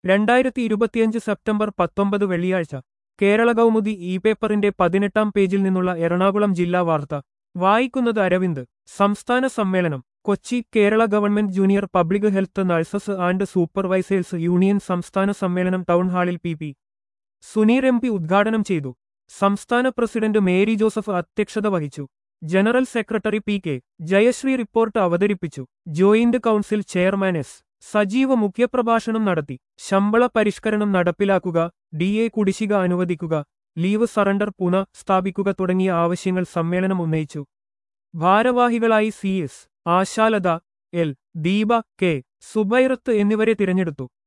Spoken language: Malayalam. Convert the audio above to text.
രണ്ടായിരത്തി ഇരുപത്തിയഞ്ച് സെപ്റ്റംബർ പത്തൊമ്പത് വെള്ളിയാഴ്ച കേരള കൗമുദി ഇ പേപ്പറിന്റെ പതിനെട്ടാം പേജിൽ നിന്നുള്ള എറണാകുളം ജില്ലാ വാർത്ത വായിക്കുന്നത് അരവിന്ദ് സംസ്ഥാന സമ്മേളനം Kochi Kerala government junior public health nurses and supervisors union സംസ്ഥാന സമ്മേളനം ടൗൺ ഹാളിൽ P P Suneer M P ഉദ്ഘാടനം ചെയ്തു സംസ്ഥാന പ്രസിഡന്റ് മേരി ജോസഫ് അധ്യക്ഷത വഹിച്ചു general secretary P K Jayasree report അവതരിപ്പിച്ചു joint council chairman S Sajeeva മുഖ്യപ്രഭാഷണം നടത്തി ശമ്പള പരിഷ്കരണം നടപ്പിലാക്കുക ഡി എ കുടിശ്ശിക അനുവദിക്കുക ലീവ് സറണ്ടർ പുനഃ സ്ഥാപിക്കുക തുടങ്ങിയ ആവശ്യങ്ങൾ സമ്മേളനം ഉന്നയിച്ചു ഭാരവാഹികളായി C S Ashalatha L Deepa K Subairath എന്നിവരെ തിരഞ്ഞെടുത്തു